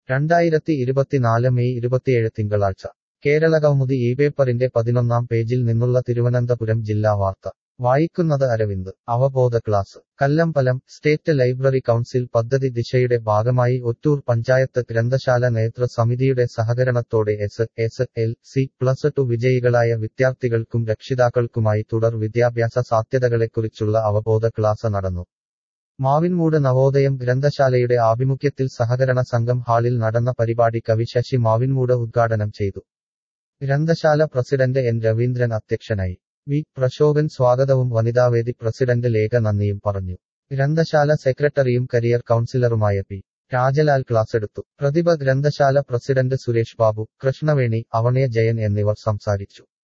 രണ്ടായിരത്തി ഇരുപത്തിനാല് മെയ് ഇരുപത്തിയേഴ് തിങ്കളാഴ്ച കേരള കൗമുദി ഈ പേപ്പറിന്റെ പതിനൊന്നാം പേജിൽ നിന്നുള്ള തിരുവനന്തപുരം ജില്ലാ വാർത്ത വായിക്കുന്നത് അരവിന്ദ് അവബോധ class Kallambalam state library council പദ്ധതി ദിശയുടെ ഭാഗമായി ഒറ്റൂർ പഞ്ചായത്ത് ഗ്രന്ഥശാല നേതൃ സമിതിയുടെ സഹകരണത്തോടെ S S L C plus two വിജയികളായ വിദ്യാർത്ഥികൾക്കും രക്ഷിതാക്കൾക്കുമായി തുടർ വിദ്യാഭ്യാസ സാധ്യതകളെക്കുറിച്ചുള്ള അവബോധ ക്ലാസ് നടന്നു മാവിൻമൂട് നവോദയം ഗ്രന്ഥശാലയുടെ ആഭിമുഖ്യത്തിൽ സഹകരണ സംഘം ഹാളിൽ നടന്ന പരിപാടി കവി ശശി മാവിൻമൂട് ഉദ്ഘാടനം ചെയ്തു ഗ്രന്ഥശാല പ്രസിഡന്റ് എൻ രവീന്ദ്രൻ അധ്യക്ഷനായി വി പ്രശോഭൻ സ്വാഗതവും വനിതാവേദി പ്രസിഡന്റ് ലേഖ നന്ദിയും പറഞ്ഞു ഗ്രന്ഥശാല സെക്രട്ടറിയും കരിയർ കൗൺസിലറുമായ പി രാജലാൽ ക്ലാസെടുത്തു പ്രതിഭ ഗ്രന്ഥശാല പ്രസിഡന്റ് സുരേഷ് ബാബു കൃഷ്ണവേണി അവണയ ജയൻ എന്നിവർ സംസാരിച്ചു